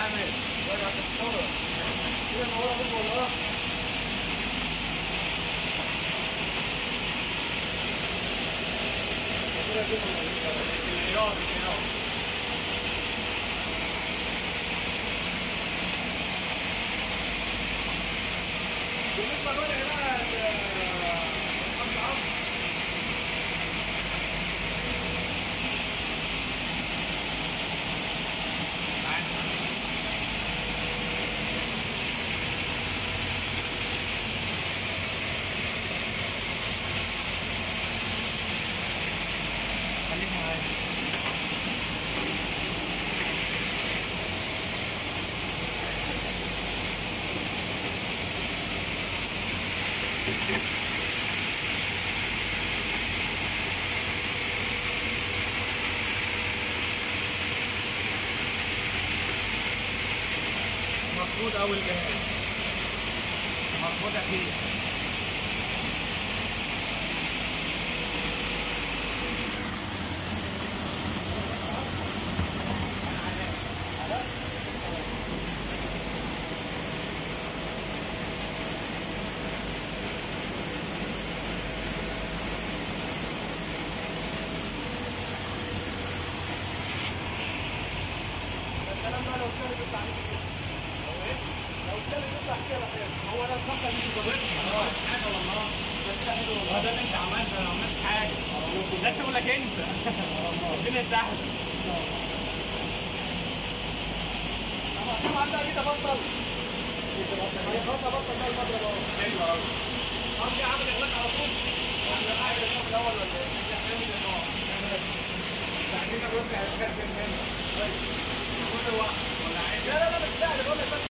عماد راجع تتفرج كده منوره بك والله كده كده العيار العيار بالنسبه لوجه بقى الحمد عمرو خليك معايا مفروض اول جهاز مفروض اكيد الكلام ده لو كان بيطلع عليك كده هو ايه؟ لو كان بيطلع كده خير هو ده الصفقه اللي انت ظابطها اه حاجه والله بس حلو والله ده اللي انت عملته انا عملت حاجه ده شغلك انت الدنيا سهله طبعا ده كده بطل خلاص بطل بقى المضرب اهو حلو قوي ارجع اعمل اغلاق على طول ولا حاجه الشوط الاول ولا ايه؟ اعمل اه بعدين الربع هيتكلم منه كل وقت ولا عايز لا لا لا مش سهل بقول لك بس